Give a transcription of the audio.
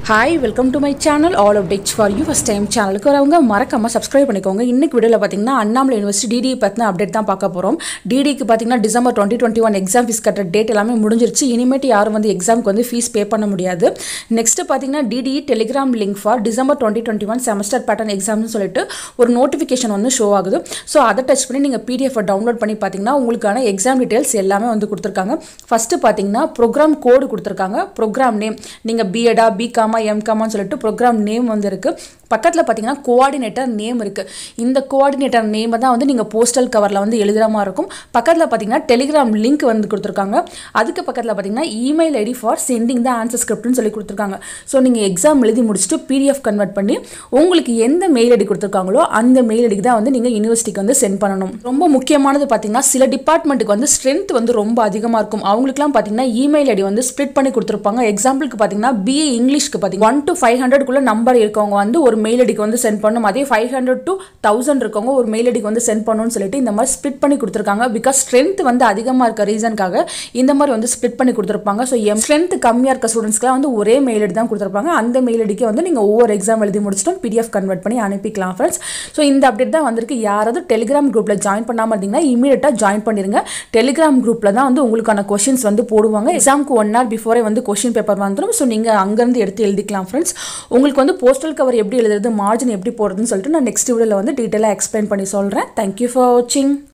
hi welcome to my channel all updates for you first time சேனலுக்கு வரவங்க மறக்காம subscribe பண்ணிக்கோங்க இன்னைக்கு வீடியோவில் பார்த்தீங்கன்னா அண்ணாமலை யூனிவர்சிட்டி டிடி பற்றின அப்டேட் தான் பார்க்க போகிறோம் டிடிக்கு பார்த்தீங்கன்னா December twenty twenty one exam fees கட்டுற டேட் எல்லாமே முடிஞ்சிருச்சு இனிமேட்டு யாரும் வந்து எக்ஸாமுக்கு வந்து ஃபீஸ் பே பண்ண முடியாது நெக்ஸ்ட் பார்த்தீங்கன்னா DD Telegram link for December twenty twenty one semester pattern எக்ஸாம்னு சொல்லிட்டு ஒரு நோட்டிஃபிகேஷன் வந்து ஷோ ஆகுது ஸோ அதை டச் பண்ணி நீங்கள் பிடிஎஃப் டவுன்லோட் பண்ணி பார்த்தீங்கன்னா உங்களுக்கான எக்ஸாம் டீட்டெயில்ஸ் எல்லாமே வந்து கொடுத்துருக்காங்க ஃபஸ்ட்டு பார்த்தீங்கன்னா ப்ரோக்ராம் கோடு கொடுத்துருக்காங்க ப்ரோக்ராம் நேம் நீங்கள் பிஎடா பிகாமா எம்காமான்னு சொல்லிட்டு ப்ரோக்ராம் நேம் வந்து இருக்குது பக்கத்தில் பார்த்தீங்கன்னா கோஆர்டினேட்டர் நேம் இருக்குது இந்த கோஆர்டினேட்டர் நேமை தான் வந்து நீங்கள் போஸ்டல் கவரில் வந்து எழுதுகிற மாதிரி இருக்கும் பக்கத்தில் பார்த்தீங்கன்னா டெலிகிராம் லிங்க் வந்து கொடுத்துருக்காங்க அதுக்கு பக்கத்தில் பார்த்தீங்கன்னா email ID for sending the answer ஸ்கிரிப்ட்னு சொல்லி கொடுத்துருக்காங்க ஸோ நீங்கள் எக்ஸாம் எழுதி முடிச்சுட்டு பிடிஎஃப் கன்வெர்ட் பண்ணி உங்களுக்கு எந்த மெயில் ஐடி கொடுத்துருக்காங்களோ அந்த மெயில் ஐடிக்கு தான் வந்து நீங்கள் யூனிவர்சிட்டிக்கு வந்து சென்ட் பண்ணணும் ரொம்ப முக்கியமானது பார்த்தீங்கன்னா சில டிபார்ட்மெண்ட்டுக்கு வந்து ஸ்ட்ரென்த் வந்து ரொம்ப அதிகமாக இருக்கும் அவங்களுக்குலாம் பார்த்தீங்கன்னா இமெயில் ஐடி வந்து ஸ்ப்ளிட் பண்ணி கொடுத்துருப்பாங்க எக்ஸாம்பிளுக்கு பார்த்தீங்கன்னா பிஏ இங்கிலீஷ்க்கு பார்த்தீங்கன்னா ஒன் டு ஃபைவ் ஹண்ட்ரட்குள்ள நம்பர் இருக்கவங்க வந்து ஒரு மெயில் ஐடிக்கு வந்து சென்ட் பண்ணணும் அதே ஃபைவ் ஹண்ட்ரட் டு தௌசண்ட் இருக்கவங்க ஒரு மெயில் ஐடிக்கு வந்து சென்ட் பண்ணணும்னு சொல்லிட்டு இந்த மாதிரி ஸ்ப்ளிட் பண்ணி கொடுத்துருக்காங்க பிகாஸ் ஸ்ட்ரென்த் வந்து அதிகமாக இருக்க ரீசனுக்காக இந்த மாதிரி வந்து ஸ்ப்ளிட் பண்ணி கொடுத்துருப்பாங்க ஸோ எம் ஸ்ட்ரென்த் கம்மியாக இருக்க ஸ்டூடெண்ட்ஸ்க்குலாம் வந்து ஒரே மெயில் ஐடி தான் கொடுத்துருப்பாங்க அந்த மெயில் ஐடிக்கு வந்து நீங்கள் ஒவ்வொரு எக்ஸாம் எழுதி முடிச்சிட்டும் பிடிஎஃப் கன்வெர்ட் பண்ணி அனுப்பிக்கலாம் ஃப்ரெண்ட்ஸ் ஸோ இந்த அப்டேட் தான் வந்திருக்கு யாராவது டெலிகிராம் குரூப்பில் ஜாயின் பண்ணாமல் இருந்தீங்கன்னா இமீடியட்டாக ஜாயின் பண்ணிருங்க டெலிகிராம் குரூப்பில் தான் வந்து உங்களுக்கான கொஷின்ஸ் வந்து போடுவாங்க எக்ஸாமுக்கு ஒன் ஹவர் பிஃபோரே வந்து கொஷின் பேப்பர் வந்துடும் ஸோ நீங்கள் அங்கேருந்து எடுத்து எழுதிக்கலாம் ஃப்ரெண்ட்ஸ் உங்களுக்கு வந்து போஸ்டல் கவர் எப்படி எழுதுறது மார்ஜின் எப்படி போடுறதுன்னு சொல்லிட்டு நான் நெக்ஸ்ட் வீடியோவில் வந்து டீட்டெயிலாக எக்ஸ்பிளைன் பண்ணி சொல்கிறேன் தேங்க்யூ ஃபார் வாட்சிங்